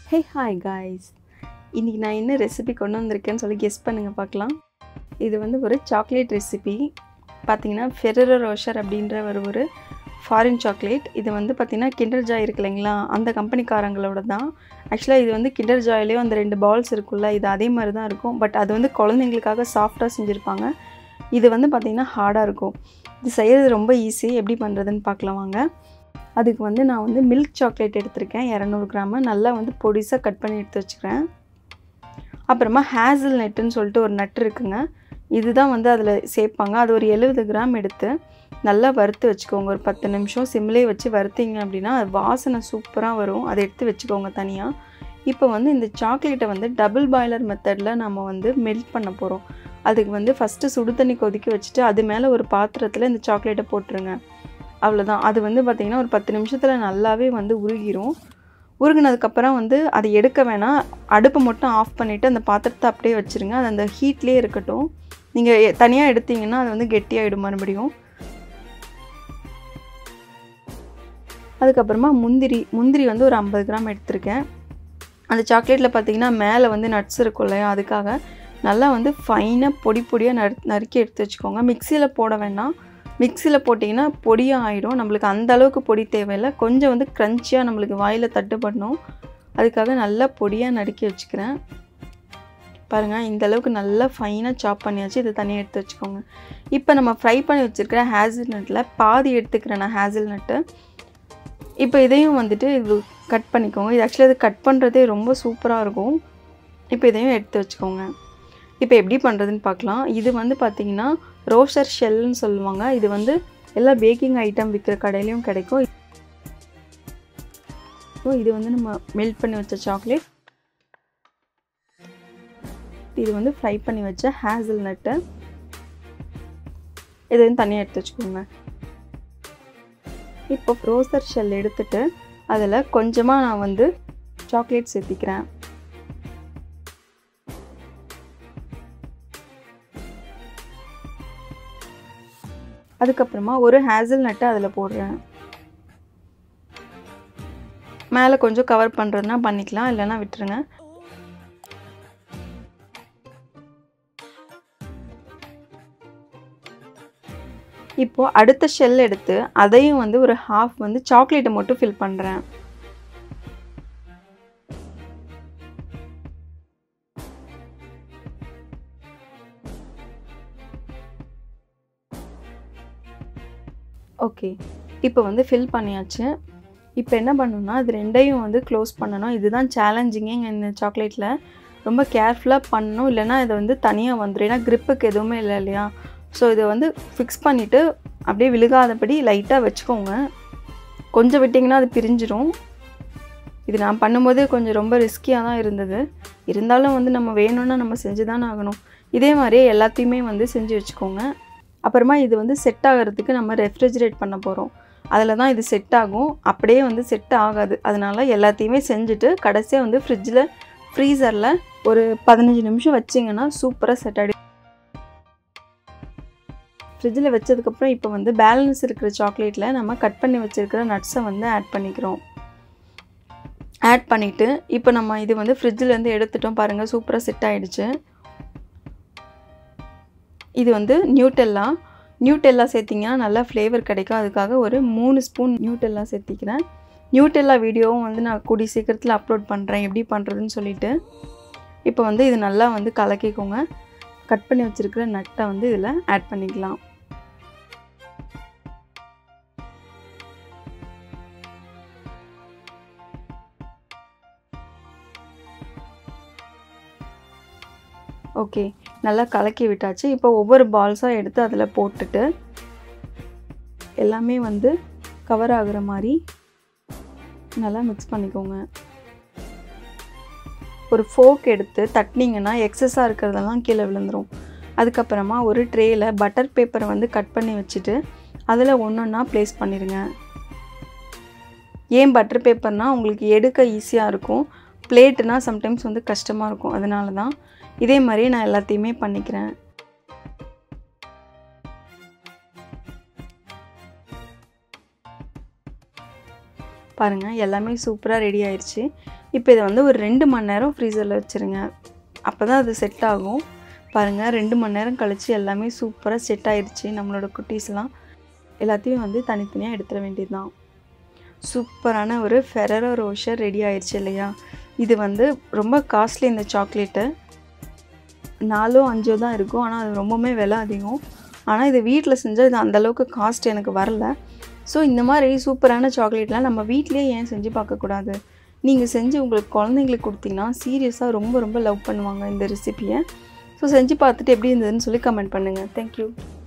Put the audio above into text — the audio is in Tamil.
ஹே ஹாய் காய்ஸ் இன்றைக்கி நான் என்ன ரெசிபி கொண்டு வந்திருக்கேன்னு சொல்லி கெஸ் பண்ணுங்கள் பார்க்கலாம் இது வந்து ஒரு சாக்லேட் ரெசிபி பார்த்தீங்கன்னா ஃபெரரோ ரோஷர் அப்படின்ற ஒரு ஒரு ஃபாரின் சாக்லேட் இது வந்து பார்த்திங்கன்னா கிண்டர் ஜாய் இருக்கு இல்லைங்களா அந்த கம்பெனிக்காரங்களோட தான் ஆக்சுவலாக இது வந்து கிண்டர் ஜாயிலேயும் அந்த ரெண்டு பால்ஸ் இருக்குல்ல இது அதே மாதிரி தான் இருக்கும் பட் அது வந்து குழந்தைங்களுக்காக சாஃப்டாக செஞ்சுருப்பாங்க இது வந்து பார்த்திங்கன்னா ஹார்டாக இருக்கும் இது செய்கிறது ரொம்ப ஈஸி எப்படி பண்ணுறதுன்னு பார்க்கலாம் வாங்க அதுக்கு வந்து நான் வந்து மில்க் சாக்லேட் எடுத்திருக்கேன் இரநூறு கிராமு நல்லா வந்து பொடிசாக கட் பண்ணி எடுத்து வச்சுக்கிறேன் அப்புறமா ஹேசில் நட்டுன்னு சொல்லிட்டு ஒரு நட்டு இருக்குங்க இதுதான் வந்து அதில் சேர்ப்பாங்க அது ஒரு எழுபது கிராம் எடுத்து நல்லா வறுத்து வச்சுக்கோங்க ஒரு பத்து நிமிஷம் சிம்லே வச்சு வறுத்தீங்க அப்படின்னா அது வாசனை சூப்பராக வரும் அதை எடுத்து வச்சுக்கோங்க தனியாக இப்போ வந்து இந்த சாக்லேட்டை வந்து டபுள் பாய்லர் மெத்தடில் நம்ம வந்து மெல்ட் பண்ண போகிறோம் அதுக்கு வந்து ஃபஸ்ட்டு சுடு தண்ணி கொதிக்க வச்சுட்டு அது மேலே ஒரு பாத்திரத்தில் இந்த சாக்லேட்டை போட்டுருங்க அவ்வளோதான் அது வந்து பார்த்திங்கன்னா ஒரு பத்து நிமிஷத்தில் நல்லாவே வந்து உருகிரும் உருகினதுக்கப்புறம் வந்து அதை எடுக்க வேணாம் அடுப்பை மட்டும் ஆஃப் பண்ணிவிட்டு அந்த பாத்திரத்தை அப்படியே வச்சுருங்க அது அந்த ஹீட்லேயே இருக்கட்டும் நீங்கள் தனியாக எடுத்தீங்கன்னா அது வந்து கெட்டியாகிடும் மறுபடியும் அதுக்கப்புறமா முந்திரி முந்திரி வந்து ஒரு ஐம்பது கிராம் எடுத்திருக்கேன் அந்த சாக்லேட்டில் பார்த்தீங்கன்னா மேலே வந்து நட்ஸ் இருக்கும் இல்லையா அதுக்காக நல்லா வந்து ஃபைனாக பொடி பொடியாக நறு நறுக்கி எடுத்து வச்சுக்கோங்க மிக்சியில் போட வேண்டாம் மிக்சியில் போட்டிங்கன்னா பொடியாக ஆகிடும் நம்மளுக்கு அந்த அளவுக்கு பொடி தேவையில்லை கொஞ்சம் வந்து க்ரன்ச்சியாக நம்மளுக்கு வாயில் தட்டுப்படணும் அதுக்காக நல்லா பொடியாக நறுக்கி வச்சுக்கிறேன் பாருங்கள் இந்த அளவுக்கு நல்லா ஃபைனாக சாப் பண்ணியாச்சு இதை தனியாக எடுத்து வச்சுக்கோங்க இப்போ நம்ம ஃப்ரை பண்ணி வச்சுருக்கிற ஹேசில் நட்டில் பாதி எடுத்துக்கிறேன் நான் ஹேசில் நட்டு இப்போ இதையும் வந்துட்டு இது கட் பண்ணிக்கோங்க இது ஆக்சுவலி அது கட் பண்ணுறதே ரொம்ப சூப்பராக இருக்கும் இப்போ இதையும் எடுத்து வச்சுக்கோங்க இப்போ எப்படி பண்ணுறதுன்னு பார்க்கலாம் இது வந்து பார்த்திங்கன்னா ரோஷர் ஷெல்னு சொல்லுவாங்க இது வந்து எல்லா பேக்கிங் ஐட்டம் விற்கிற கடையிலையும் கிடைக்கும் இது வந்து நம்ம மெல்ட் பண்ணி வச்ச சாக்லேட் இது வந்து ஃப்ரை பண்ணி வச்ச ஹேசல் நட்டு இதையும் தனியாக எடுத்து வச்சுக்கோங்க இப்போ ரோசர் ஷெல் எடுத்துட்டு அதில் கொஞ்சமாக நான் வந்து சாக்லேட் சேர்த்திக்கிறேன் அதுக்கப்புறமா ஒரு ஹேசல் நட்டை அதில் போடுறேன் மேலே கொஞ்சம் கவர் பண்ணுறதுனா பண்ணிக்கலாம் இல்லைன்னா விட்டுருங்க இப்போது அடுத்த ஷெல் எடுத்து அதையும் வந்து ஒரு ஹாஃப் வந்து சாக்லேட்டை மட்டும் ஃபில் பண்ணுறேன் ஓகே இப்போ வந்து ஃபில் பண்ணியாச்சு இப்போ என்ன பண்ணணும்னா இது ரெண்டையும் வந்து க்ளோஸ் பண்ணணும் இதுதான் சேலஞ்சிங்கே இந்த சாக்லேட்டில் ரொம்ப கேர்ஃபுல்லாக பண்ணணும் இல்லைனா இதை வந்து தனியாக வந்துடும் ஏன்னா க்ரிப்புக்கு எதுவுமே இல்லை இல்லையா ஸோ இதை வந்து ஃபிக்ஸ் பண்ணிவிட்டு அப்படியே விழுகாதபடி லைட்டாக வச்சுக்கோங்க கொஞ்சம் விட்டிங்கன்னா அது பிரிஞ்சிடும் இது நான் பண்ணும்போதே கொஞ்சம் ரொம்ப ரிஸ்கியாக தான் இருந்தது இருந்தாலும் வந்து நம்ம வேணும்னா நம்ம செஞ்சு தானே ஆகணும் இதே மாதிரியே எல்லாத்தையுமே வந்து செஞ்சு வச்சுக்கோங்க அப்புறமா இது வந்து செட் ஆகிறதுக்கு நம்ம ரெஃப்ரிஜரேட் பண்ண போகிறோம் அதில் தான் இது செட் ஆகும் அப்படியே வந்து செட் ஆகாது அதனால் எல்லாத்தையுமே செஞ்சுட்டு கடைசியாக வந்து ஃப்ரிட்ஜில் ஃப்ரீசரில் ஒரு பதினஞ்சு நிமிஷம் வச்சிங்கன்னா சூப்பராக செட் ஆகிடும் ஃப்ரிட்ஜில் வச்சதுக்கப்புறம் இப்போ வந்து பேலன்ஸ் இருக்கிற சாக்லேட்டில் நம்ம கட் பண்ணி வச்சுருக்கிற நட்ஸை வந்து ஆட் பண்ணிக்கிறோம் ஆட் பண்ணிவிட்டு இப்போ நம்ம இது வந்து ஃப்ரிட்ஜிலேருந்து எடுத்துட்டோம் பாருங்கள் சூப்பராக செட் ஆகிடுச்சு இது வந்து நியூட்டெல்லா நியூட்டெல்லா சேர்த்திங்கன்னா நல்லா ஃப்ளேவர் கிடைக்கும் அதுக்காக ஒரு மூணு ஸ்பூன் நியூட்டெல்லா சேர்த்திக்கிறேன் நியூட்டெல்லா வீடியோவும் வந்து நான் கூடி சீக்கிரத்தில் அப்லோட் பண்ணுறேன் எப்படி பண்ணுறதுன்னு சொல்லிவிட்டு இப்போ வந்து இது நல்லா வந்து கலக்கிக்கோங்க கட் பண்ணி வச்சுருக்கிற நட்டை வந்து இதில் ஆட் பண்ணிக்கலாம் ஓகே நல்லா கலக்கி விட்டாச்சு இப்போ ஒவ்வொரு பால்ஸாக எடுத்து அதில் போட்டுட்டு எல்லாமே வந்து கவர் ஆகுற மாதிரி நல்லா மிக்ஸ் பண்ணிக்கோங்க ஒரு ஃபோக் எடுத்து தட்டினீங்கன்னா எக்ஸஸாக இருக்கிறதெல்லாம் கீழே விழுந்துடும் அதுக்கப்புறமா ஒரு ட்ரேயில் பட்டர் பேப்பரை வந்து கட் பண்ணி வச்சுட்டு அதில் ஒன்று ஒன்றா ப்ளேஸ் பண்ணிடுங்க ஏன் பட்டர் பேப்பர்னால் உங்களுக்கு எடுக்க ஈஸியாக இருக்கும் பிளேட்டுனா சம்டைம்ஸ் வந்து கஷ்டமாக இருக்கும் அதனால தான் இதே மாதிரி நான் எல்லாத்தையுமே பண்ணிக்கிறேன் பாருங்கள் எல்லாமே சூப்பராக ரெடி ஆயிடுச்சு இப்போ இதை வந்து ஒரு ரெண்டு மணி நேரம் ஃப்ரீசரில் வச்சுருங்க அப்போ தான் அது செட் ஆகும் பாருங்கள் ரெண்டு மணி நேரம் கழித்து எல்லாமே சூப்பராக செட் ஆயிடுச்சு நம்மளோட குட்டீஸ்லாம் எல்லாத்தையும் வந்து தனித்தனியாக எடுத்துட வேண்டியது தான் சூப்பரான ஒரு ஃபெரரோ ரோஷர் ரெடி ஆயிடுச்சு இல்லையா இது வந்து ரொம்ப காஸ்ட்லி இந்த சாக்லேட்டு நாலோ அஞ்சோ தான் இருக்கும் ஆனால் அது ரொம்பவுமே விலை அதிகம் ஆனால் இது வீட்டில் செஞ்சால் இது அந்தளவுக்கு காஸ்ட் எனக்கு வரல ஸோ இந்த மாதிரி சூப்பரான சாக்லேட்லாம் நம்ம வீட்டிலேயே ஏன் செஞ்சு பார்க்கக்கூடாது நீங்கள் செஞ்சு உங்களுக்கு குழந்தைங்களுக்கு கொடுத்தீங்கன்னா சீரியஸாக ரொம்ப ரொம்ப லவ் பண்ணுவாங்க இந்த ரெசிப்பியை ஸோ செஞ்சு பார்த்துட்டு எப்படி இருந்ததுன்னு சொல்லி கமெண்ட் பண்ணுங்கள் தேங்க்யூ